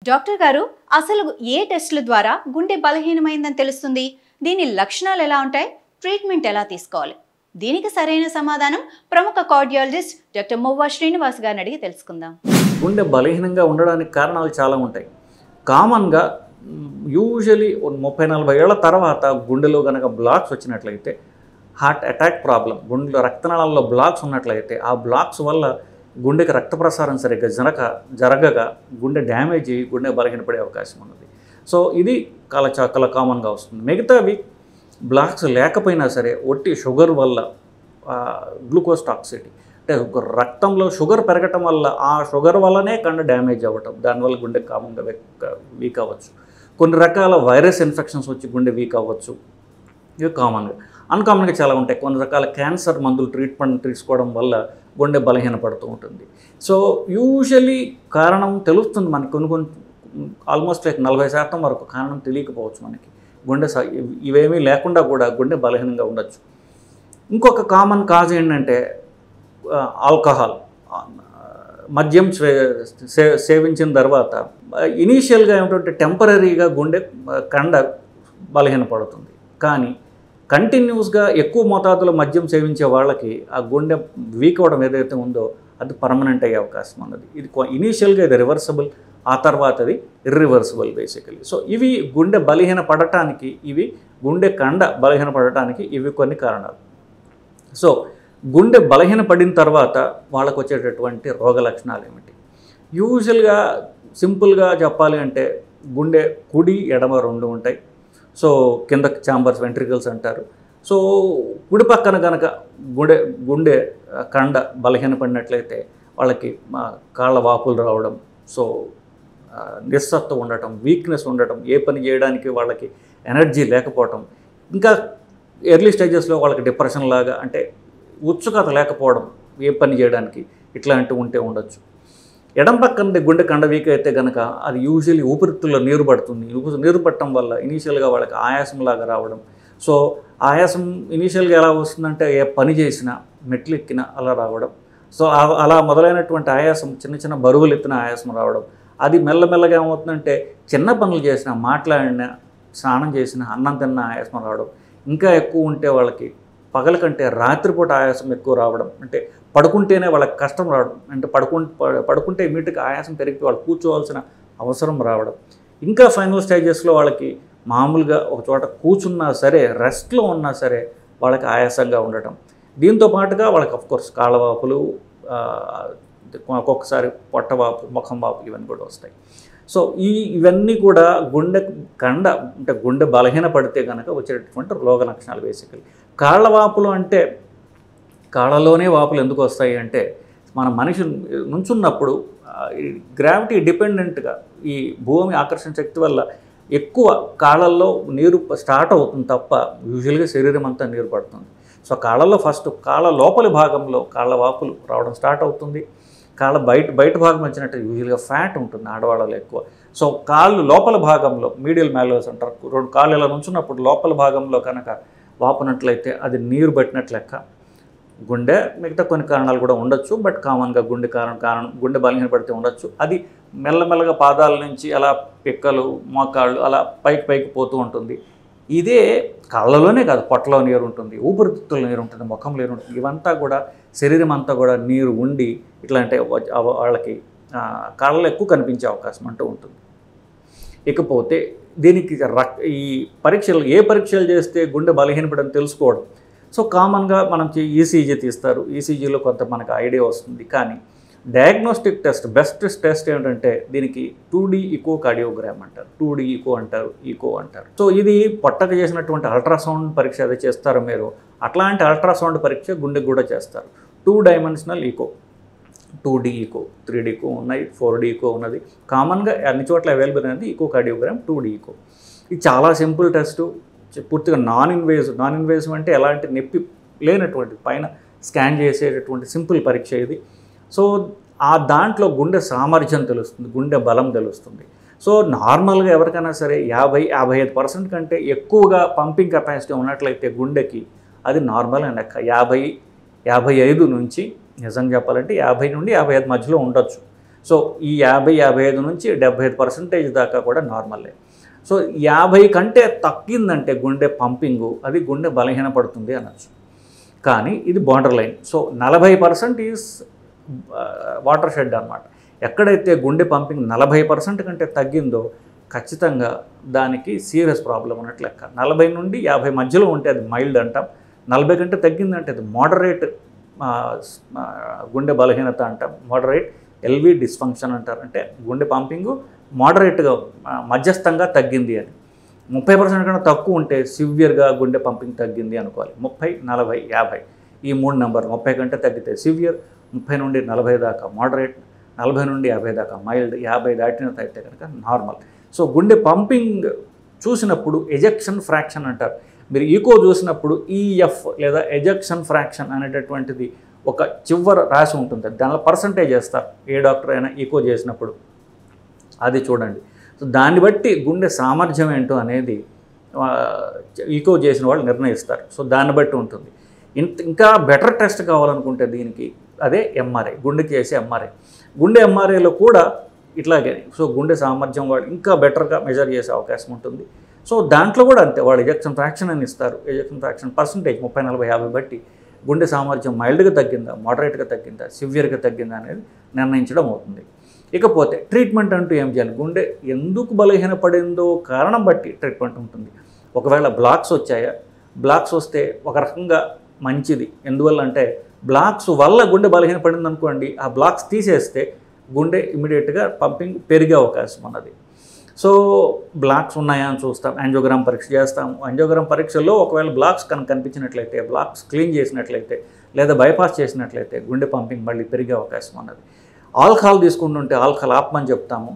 doctor గారు అసలు ఏ టెస్టుల ద్వారా గుండె బలహీనమైందని తెలుస్తుంది దీని లక్షణాలు ఎలా ఉంటాయి ట్రీట్మెంట్ ఎలా తీసుకోవాలి దీనికి సరైన సమాధానం ప్రముఖ కార్డియాలజిస్ట్ డాక్టర్ మొవ్వా శ్రీనివాస్ గారిని అడిగి తెలుసుకుందాం గుండె బలహీనంగా ఉండడానికి కారణాలు చాలా ఉంటాయి కామన్గా యూజువలీ ముప్పై నలభై ఏళ్ల తర్వాత గుండెలో కనుక బ్లాక్స్ వచ్చినట్లయితే హార్ట్ అటాక్ ప్రాబ్లం గుండెలో రక్తనాళాల్లో బ్లాక్స్ ఉన్నట్లయితే ఆ బ్లాక్స్ వల్ల గుండెకి రక్త ప్రసారం సరిగ్గా జరగ జరగగా గుండె డ్యామేజ్ అయ్యి గుండె బలహీనపడే అవకాశం ఉన్నది సో ఇది చాలా చాలా కామన్గా వస్తుంది మిగతావి బ్లాక్స్ లేకపోయినా సరే ఒట్టి షుగర్ వల్ల గ్లూకోజ్ టాక్సిటీ అంటే ఒక రక్తంలో షుగర్ పెరగటం వల్ల ఆ షుగర్ వల్లనే కండ డ్యామేజ్ అవ్వటం దానివల్ల గుండె కామన్గా వీక్ అవ్వచ్చు కొన్ని రకాల వైరస్ ఇన్ఫెక్షన్స్ వచ్చి గుండె వీక్ అవ్వచ్చు ఇవి కామన్గా అన్కామన్గా చాలా ఉంటాయి కొన్ని రకాల క్యాన్సర్ మందులు ట్రీట్మెంట్ తీసుకోవడం వల్ల గుండె బలహీనపడుతూ ఉంటుంది సో యూజువలీ కారణం తెలుస్తుంది మనకి కొన్ని కొన్ని ఆల్మోస్ట్ లైక్ నలభై శాతం వరకు కారణం తెలియకపోవచ్చు మనకి గుండె స- ఇవేమీ లేకుండా కూడా గుండె బలహీనంగా ఉండొచ్చు ఇంకొక కామన్ కాజ్ ఏంటంటే ఆ, ఆల్కహాల్ ఆ, మద్యం స్వే- సే- సేవించిన తర్వాత ఇనీషియల్గా ఏమిటంటే టెంపరీగా గుండె ఆ, కండ బలహీనపడుతుంది కానీ కంటిన్యూస్గా ఎక్కువ మోతాదులో మద్యం సేవించే వాళ్ళకి ఆ గుండె వీక్ అవ్వడం ఏదైతే ఉందో అది పర్మనెంట్ అయ్యే అవకాశం ఉన్నది ఇది ఇనీషియల్గా ఇది రివర్సబుల్ ఆ తర్వాత అది ఇర్రివర్సిబుల్ బేసికలీ సో ఇవి గుండె బలహీన పడటానికి ఇవి గుండె కండ బలహీన పడటానికి ఇవి కొన్ని కారణాలు సో గుండె బలహీన పడిన తర్వాత వాళ్ళకు వచ్చేటటువంటి రోగ లక్షణాలు ఏమిటి యూజువల్గా సింపుల్గా చెప్పాలి అంటే గుండె కుడి ఎడమ రెండు ఉంటాయి సో కింద చాంబర్స్ వెంట్రికల్స్ అంటారు సో కుడి పక్కన కనుక గుండె గుండె ఆ, కండ బలహీనపడినట్లయితే వాళ్ళకి ఆ, కాళ్ళ వాపులు రావడం సో ఆ, నిస్సత్వం ఉండటం వీక్నెస్ ఉండటం ఏ పని చేయడానికి వాళ్ళకి ఎనర్జీ లేకపోవటం ఇంకా ఎర్లీ స్టేజెస్లో వాళ్ళకి డిప్రెషన్ లాగా అంటే ఉత్సుకత లేకపోవడం ఏ పని చేయడానికి ఇట్లాంటివి ఉంటే ఉండొచ్చు ఎడం పక్కన గుండె కండ వీక్ అయితే కనుక అది యూజువల్లీ ఊపిరితిత్తుల్లో నీరు పడుతుంది ఊపిరి నీరు పట్టడం వల్ల ఇనీషియల్గా వాళ్ళకి ఆయాసం లాగా రావడం సో ఆయాసం ఇనీషియల్గా ఎలా వస్తుందంటే ఏ పని చేసినా మెట్లు ఎక్కినా అలా రావడం సో ఆ- అలా మొదలైనటువంటి ఆయాసం చిన్న చిన్న బరువులు ఎత్తిన ఆయాసం రావడం అది మెల్లమెల్లగా ఏమవుతుందంటే చిన్న పనులు చేసినా మాట్లాడినా స్నానం చేసిన అన్నం తిన్న ఆయాసం రావడం ఇంకా ఎక్కువ ఉంటే వాళ్ళకి పగల కంటే రాత్రిపూట ఆయాసం ఎక్కువ రావడం అంటే పడుకుంటేనే వాళ్ళకి కష్టం రావడం అంటే పడుకు పడుకుంటే ఇమీడియట్గా ఆయాసం పెరిగిపోయి వాళ్ళు కూర్చోవాల్సిన అవసరం రావడం ఇంకా ఫైనల్ స్టేజెస్లో వాళ్ళకి మామూలుగా ఒక చోట కూర్చున్నా సరే రెస్ట్లో ఉన్నా సరే వాళ్ళకి ఆయాసంగా ఉండటం దీంతో పాటుగా వాళ్ళకి అఫ్కోర్స్ కాళ్ళవాపులు ఆ, ఒక్కొక్కసారి పొట్టవాపు ముఖం వాపు ఇవన్నీ కూడా వస్తాయి సో ఈ ఇవన్నీ కూడా గుండె కండ అంటే గుండె బలహీన పడితే కనుక వచ్చేటటువంటి రోగ లక్షణాలు బేసికలీ కాళ్ళ వాపులు అంటే కాళ్ళలోనే వాపులు ఎందుకు వస్తాయి అంటే మన మనిషి నుంచున్నప్పుడు గ్రావిటీ డిపెండెంట్గా ఈ భూమి ఆకర్షణ శక్తి వల్ల ఎక్కువ కాళ్ళల్లో నీరు స్టార్ట్ అవుతుంది తప్ప యూజువల్గా శరీరం అంతా నీరు పడుతుంది సో కాళ్ళలో ఫస్ట్ కాళ్ళ లోపలి భాగంలో కాళ్ళ వాపులు రావడం స్టార్ట్ అవుతుంది కాళ్ళ బయట బయట భాగం వచ్చినట్టు యూజువల్గా ఫ్యాట్ ఉంటుంది ఆడవాళ్ళలో ఎక్కువ సో కాళ్ళు లోపల భాగంలో మీడియల్ మ్యాలోస్ అంటారు రెండు కాళ్ళు ఇలా నుంచున్నప్పుడు లోపల భాగంలో కనుక వాపునట్లయితే అది నీరు పట్టినట్లు లెక్క గుండె మిగతా కొన్ని కారణాలు కూడా ఉండొచ్చు బట్ కామన్గా గుండె కారణం కారణం గుండె బలహీన పడితే ఉండొచ్చు అది మెల్లమెల్లగా పాదాల నుంచి అలా పిక్కలు మోకాళ్ళు అలా పైకి పైకి పోతూ ఉంటుంది ఇదే కళ్ళలోనే కాదు పొట్టలో నీరు ఉంటుంది ఊపిరితిత్తుల్లో నీరు ఉంటుంది ముఖంలో నీరు ఉంటుంది ఇవంతా కూడా శరీరం అంతా కూడా నీరు ఉండి ఇట్లాంటి వ- అవ- వాళ్ళకి ఆ, కళ్ళలో ఎక్కువ కనిపించే అవకాశం అంటూ ఉంటుంది ఇకపోతే దీనికి రక్ ఈ పరీక్షలు ఏ పరీక్షలు చేస్తే గుండె బలహీనపడని తెలుసుకోవడం సో కామన్గా మనం ఈసీజీ తీస్తారు ఈసీజీలో కొంత మనకు ఐడియా వస్తుంది కానీ డయాగ్నోస్టిక్ టెస్ట్ బెస్ట్ టెస్ట్ ఏంటంటే దీనికి టూ డీ ఈకో కార్డియోగ్రామ్ అంటారు టూ డీ ఈకో అంటారు ఈకో అంటారు సో ఇది పొట్టకు చేసినటువంటి అల్ట్రాసౌండ్ పరీక్ష ఏదో చేస్తారో మీరు అట్లాంటి అల్ట్రాసౌండ్ పరీక్ష గుండెకు కూడా చేస్తారు two dimensional echo two D echo three D echo ఉన్నాయి ఫోర్ డీ ఈకో ఉన్నది కామన్గా అన్ని చోట్ల అవైలబుల్ అనేది echocardiogram two D echo ఇది చాలా సింపుల్ టెస్ట్ పూర్తిగా నాన్ ఇన్వేసివ్ నాన్ ఇన్వేసివ్ అంటే ఎలాంటి నొప్పి లేనటువంటి పైన స్కాన్ చేసేటటువంటి సింపుల్ పరీక్ష ఇది సో ఆ దాంట్లో గుండె సామర్థ్యం తెలుస్తుంది గుండె బలం తెలుస్తుంది సో నార్మల్గా ఎవరికైనా సరే యాభై యాభై ఐదు పర్సెంట్ కంటే ఎక్కువగా పంపింగ్ కెపాసిటీ ఉన్నట్లయితే గుండెకి అది నార్మల్ అని లెక్క యాభై యాభై ఐదు నుంచి నిజంగా చెప్పాలంటే యాభై నుండి యాభై ఐదు మధ్యలో ఉండొచ్చు సో ఈ యాభై యాభై ఐదు నుంచి డెబ్బై ఐదు పర్సెంటేజ్ దాకా కూడా నార్మలే సో యాభై కంటే తగ్గిందంటే గుండె పంపింగు అది గుండె బలహీనపడుతుంది అనొచ్చు కానీ ఇది బార్డర్ లైన్ సో నలభై పర్సెంట్ ఈజ్ వాటర్ షెడ్ అనమాట ఎక్కడైతే గుండె పంపింగ్ నలభై పర్సెంట్ కంటే తగ్గిందో ఖచ్చితంగా దానికి సీరియస్ ప్రాబ్లం ఉన్నట్లు లెక్క నలభై నుండి యాభై మధ్యలో ఉంటే అది మైల్డ్ అంటాం నలభై కంటే తగ్గిందంటే అది మోడరేట్ గుండె బలహీనత అంటాం మోడరేట్ ఎల్వి డిస్ఫంక్షన్ అంటారు అంటే గుండె పంపింగ్ మోడరేట్గా మధ్యస్థంగా తగ్గింది అని ముప్పై పర్సెంట్ కన్నా తక్కువ ఉంటే సివియర్గా గుండె పంపింగ్ తగ్గింది అనుకోవాలి ముప్పై నలభై యాభై ఈ మూడు నెంబర్ ముప్పై కంటే తగ్గితే సివియర్ ముప్పై నుండి నలభై దాకా మోడరేట్ నలభై నుండి యాభై దాకా మైల్డ్ యాభై దాటిన అయితే కనుక నార్మల్ సో గుండె పంపింగ్ చూసినప్పుడు ఎజెక్షన్ ఫ్రాక్షన్ అంటారు మీరు ఈకో చూసినప్పుడు ఈఎఫ్ లేదా ఎజెక్షన్ ఫ్రాక్షన్ అనేటటువంటిది ఒక చివర రాసి ఉంటుంది దానిలో పర్సంటేజ్ చేస్తారు ఏ డాక్టర్ అయినా ఈకో చేసినప్పుడు అది చూడండి సో దాన్ని బట్టి గుండె సామర్థ్యం ఏంటో అనేది ఆ, ఈకో చేసిన వాళ్ళు నిర్ణయిస్తారు సో దాన్ని బట్టి ఉంటుంది ఇంత ఇంకా బెటర్ టెస్ట్ కావాలనుకుంటే దీనికి అదే ఎంఆర్ఐ గుండెకి చేసే ఎంఆర్ఐ గుండె ఎంఆర్ఐలో కూడా ఇట్లాగే సో గుండె సామర్థ్యం వాళ్ళు ఇంకా బెటర్గా మెజర్ చేసే అవకాశం ఉంటుంది సో దాంట్లో కూడా అంతే వాళ్ళు ఎజెక్షన్ ఫ్రాక్షన్ అని ఇస్తారు ఎజెక్షన్ ఫ్రాక్షన్ పర్సంటేజ్ ముప్పై నలభై యాభై బట్టి గుండె సామర్థ్యం మైల్డ్గా తగ్గిందా మోడరేట్గా తగ్గిందా సివియర్గా తగ్గిందా అనేది నిర్ణయించడం అవుతుంది ఇకపోతే ట్రీట్మెంట్ అంటూ ఏం చేయాలి గుండె ఎందుకు బలహీనపడిందో కారణం బట్టి ట్రీట్మెంట్ ఉంటుంది ఒకవేళ బ్లాక్స్ వచ్చాయా బ్లాక్స్ వస్తే ఒక రకంగా మంచిది ఎందువల్ల అంటే బ్లాక్స్ వల్ల గుండె బలహీనపడింది అనుకోండి ఆ బ్లాక్స్ తీసేస్తే గుండె ఇమీడియట్గా పంపింగ్ పెరిగే అవకాశం ఉన్నది సో బ్లాక్స్ ఉన్నాయా అని చూస్తాం యాంజియోగ్రామ్ పరీక్ష చేస్తాం యాంజియోగ్రామ్ పరీక్షలో ఒకవేళ బ్లాక్స్ కనుక కనిపించినట్లయితే బ్లాక్స్ క్లీన్ చేసినట్లయితే లేదా బైపాస్ చేసినట్లయితే గుండె పంపింగ్ మళ్ళీ పెరిగే అవకాశం ఉన్నది ఆల్కహాల్ తీసుకుంటుంటే ఆల్కహాల్ ఆపమని చెప్తాము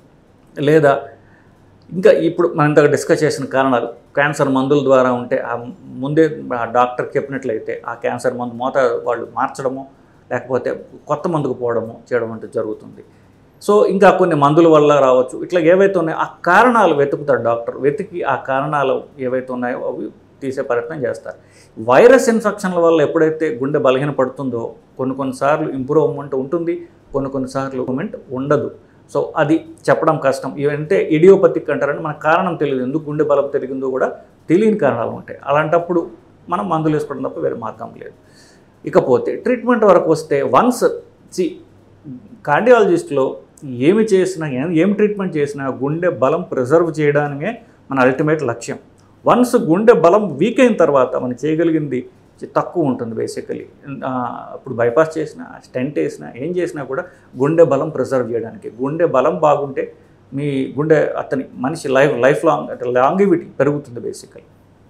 లేదా ఇంకా ఇప్పుడు మనం ఇంతగా డిస్కస్ చేసిన కారణాలు క్యాన్సర్ మందుల ద్వారా ఉంటే ఆ ముందే ఆ డాక్టర్ చెప్పినట్లయితే ఆ క్యాన్సర్ మందు మోత వాళ్ళు మార్చడము లేకపోతే కొత్త మందుకు పోవడము చేయడం అంటే జరుగుతుంది సో ఇంకా కొన్ని మందుల వల్ల రావచ్చు ఇట్లా ఏవైతే ఉన్నాయో ఆ కారణాలు వెతుకుతాడు డాక్టర్ వెతికి ఆ కారణాలు ఏవైతే ఉన్నాయో అవి తీసే ప్రయత్నం చేస్తారు వైరస్ ఇన్ఫెక్షన్ల వల్ల ఎప్పుడైతే గుండె బలహీనపడుతుందో కొన్ని కొన్నిసార్లు ఇంప్రూవ్మెంట్ ఉంటుంది కొన్ని కొన్నిసార్లు ఇంప్రూవ్మెంట్ ఉండదు సో అది చెప్పడం కష్టం ఇవంటే ఇడియోపతిక్ అంటారంటే మనకు కారణం తెలియదు ఎందుకు గుండె బలం పెరిగిందో కూడా తెలియని కారణాలు ఉంటాయి అలాంటప్పుడు మనం మందులు వేసుకోవడం తప్ప వేరే మార్గం లేదు ఇకపోతే ట్రీట్మెంట్ వరకు వస్తే వన్స్ సి కార్డియాలజిస్ట్లో ఏమి చేసినా ఏ- ఏం ట్రీట్మెంట్ చేసినా గుండె బలం ప్రిజర్వ్ చేయడానికే మన అల్టిమేట్ లక్ష్యం వన్స్ గుండె బలం వీక్ అయిన తర్వాత మనం చేయగలిగింది చి- తక్కువ ఉంటుంది బేసికలీ ఇప్పుడు బైపాస్ చేసినా స్టెంట్ వేసినా ఏం చేసినా కూడా గుండె బలం ప్రిజర్వ్ చేయడానికి గుండె బలం బాగుంటే మీ గుండె అతని మనిషి లైఫ్ లైఫ్ లాంగ్ అంటే లాంగివిటీ పెరుగుతుంది బేసికలీ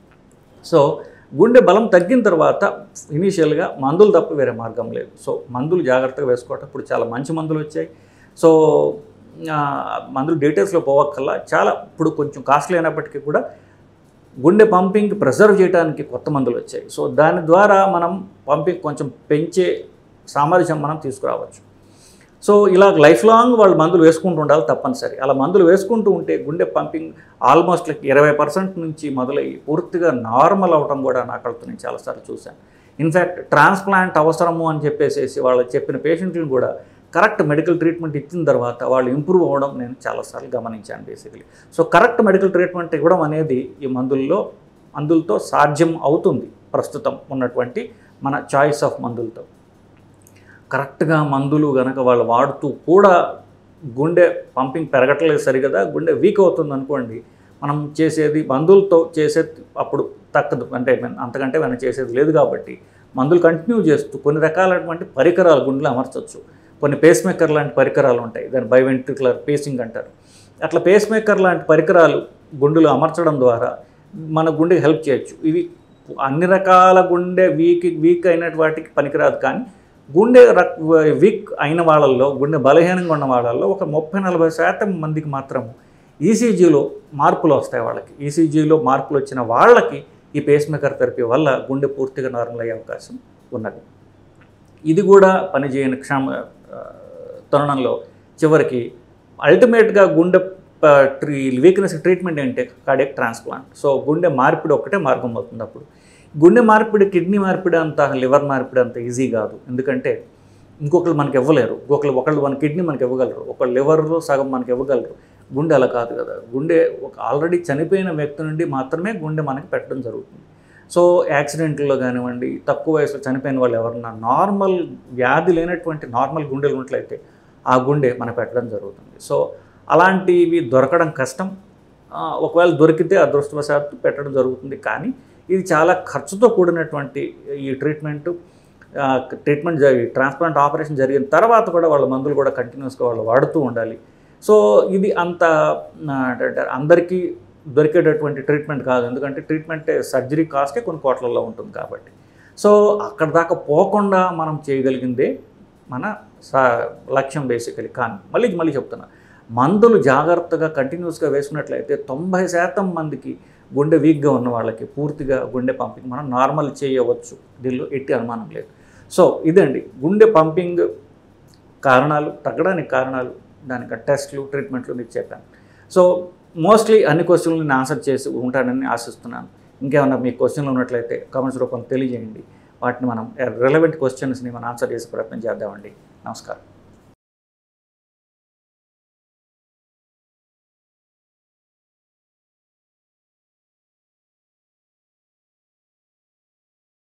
సో గుండె బలం తగ్గిన తర్వాత ఇనీషియల్గా మందులు తప్ప వేరే మార్గం లేదు సో మందులు జాగ్రత్తగా వేసుకోవటం ఇప్పుడు చాలా మంచి మందులు వచ్చాయి సో ఆ, మందులు డీటెయిల్స్లో పోవక్కల్లా చాలా ఇప్పుడు కొంచెం కాస్ట్లీ అయినప్పటికీ కూడా గుండె పంపింగ్ ప్రిజర్వ్ చేయడానికి కొత్త మందులు వచ్చాయి సో దాని ద్వారా మనం పంపింగ్ కొంచెం పెంచే సామర్థ్యం మనం తీసుకురావచ్చు సో ఇలా లైఫ్ లాంగ్ వాళ్ళు మందులు వేసుకుంటూ ఉండాలి తప్పనిసరి అలా మందులు వేసుకుంటూ ఉంటే గుండె పంపింగ్ ఆల్మోస్ట్ లైక్ ఇరవై పర్సెంట్ నుంచి మొదలయ్యి పూర్తిగా నార్మల్ అవటం కూడా నా కళ్ళతో నేను చాలాసార్లు చూశాను ఇన్ఫ్యాక్ట్ ట్రాన్స్ప్లాంట్ అవసరము అని చెప్పేసేసి వాళ్ళు చెప్పిన పేషెంట్లను కూడా కరెక్ట్ మెడికల్ ట్రీట్మెంట్ ఇచ్చిన తర్వాత వాళ్ళు ఇంప్రూవ్ అవ్వడం నేను చాలాసార్లు గమనించాను basically so correct medical treatment ఇవ్వడం అనేది ఈ మందుల్లో మందులతో సాధ్యం అవుతుంది ప్రస్తుతం ఉన్నటువంటి మన చాయిస్ ఆఫ్ మందులతో కరెక్ట్గా మందులు కనుక వాళ్ళు వాడుతూ కూడా గుండె పంపింగ్ పెరగట్లేదు సరిగదా గుండె వీక్ అవుతుంది అనుకోండి మనం చేసేది మందులతో చేసే అప్పుడు తక్కదు అంటే మన- అంతకంటే మనం చేసేది లేదు కాబట్టి మందులు కంటిన్యూ చేస్తూ కొన్ని రకాలైనటువంటి పరికరాలు గుండెలో అమర్చవచ్చు కొన్ని పేస్ మేకర్ లాంటి పరికరాలు ఉంటాయి దాన్ని బైవెంట్రికులర్ పేసింగ్ అంటారు అట్లా పేస్ మేకర్ లాంటి పరికరాలు గుండెలో అమర్చడం ద్వారా మన గుండెకి హెల్ప్ చేయొచ్చు ఇవి అన్ని రకాల గుండె వీక్ వీక్ అయిన వాటికి పనికిరాదు కానీ గుండె రక్ వీక్ అయిన వాళ్ళల్లో గుండె బలహీనంగా ఉన్న వాళ్ళల్లో ఒక ముప్పై నలభై శాతం మందికి మాత్రం ఈసీజీలో మార్పులు వస్తాయి వాళ్ళకి ఈసీజీలో మార్పులు వచ్చిన వాళ్ళకి ఈ పేస్ మేకర్ థెరపీ వల్ల గుండె పూర్తిగా నార్మల్ అయ్యే అవకాశం ఉన్నది ఇది కూడా పనిచేయని క్షమ ఆ, తరుణంలో చివరికి అల్టిమేట్గా గుండె ఆ, ట్రీ వీక్నెస్ ట్రీట్మెంట్ ఏంటి కార్డియక్ ట్రాన్స్ప్లాంట్ సో గుండె మార్పిడి ఒక్కటే మార్గం అవుతుంది అప్పుడు గుండె మార్పిడి కిడ్నీ మార్పిడి అంత లివర్ మార్పిడి అంత ఈజీ కాదు ఎందుకంటే ఇంకొకరు మనకి ఇవ్వలేరు ఇంకొకరు ఒకళ్ళు మన కిడ్నీ మనకి ఇవ్వగలరు ఒకళ్ళు లివర్లో సగం మనకి ఇవ్వగలరు గుండె అలా కాదు కదా గుండె ఒక ఆల్రెడీ చనిపోయిన వ్యక్తి నుండి మాత్రమే గుండె మనకి పెట్టడం జరుగుతుంది సో యాక్సిడెంట్లో కానివ్వండి తక్కువ వయసులో చనిపోయిన వాళ్ళు ఎవరన్నా నార్మల్ వ్యాధి లేనటువంటి నార్మల్ గుండెలు ఉన్నట్లయితే ఆ గుండె మనకు పెట్టడం జరుగుతుంది సో అలాంటివి దొరకడం కష్టం ఆ, ఒకవేళ దొరికితే అదృష్టవశాత్తు పెట్టడం జరుగుతుంది కానీ ఇది చాలా ఖర్చుతో కూడినటువంటి ఈ ట్రీట్మెంట్ ట్రీట్మెంట్ జరిగి ట్రాన్స్ప్లాంట్ ఆపరేషన్ జరిగిన తర్వాత కూడా వాళ్ళ మందులు కూడా కంటిన్యూస్గా వాళ్ళు వాడుతూ ఉండాలి సో ఇది అంత ఆ, అంటే అందరికీ దొరికేటటువంటి ట్రీట్మెంట్ కాదు ఎందుకంటే ట్రీట్మెంట్ సర్జరీ కాస్టే కొన్ని కోట్లలో ఉంటుంది కాబట్టి సో అక్కడ దాకా పోకుండా మనం చేయగలిగిందే మన స- లక్ష్యం బేసికలీ కానీ మళ్ళీ మళ్ళీ చెప్తున్నా మందులు జాగ్రత్తగా కంటిన్యూస్గా వేసుకున్నట్లయితే తొంభై శాతం మందికి గుండె వీక్గా ఉన్న వాళ్ళకి పూర్తిగా గుండె పంపింగ్ మనం నార్మల్ చేయవచ్చు దీనిలో ఎట్టి అనుమానం లేదు సో ఇదండి గుండె పంపింగ్ కారణాలు తగ్గడానికి కారణాలు దానికి టెస్ట్లు ట్రీట్మెంట్లు మీకు చెప్పాను సో మోస్ట్లీ అన్ని క్వశ్చన్లు నేను ఆన్సర్ చేసి ఉంటానని ఆశిస్తున్నాను ఇంకేమన్నా మీ క్వశ్చన్లు ఉన్నట్లయితే కామెంట్స్ రూపంలో తెలియజేయండి వాటిని మనం రెలవెంట్ క్వశ్చన్స్ని మనం ఆన్సర్ చేసే ప్రయత్నం చేద్దామండి నమస్కారం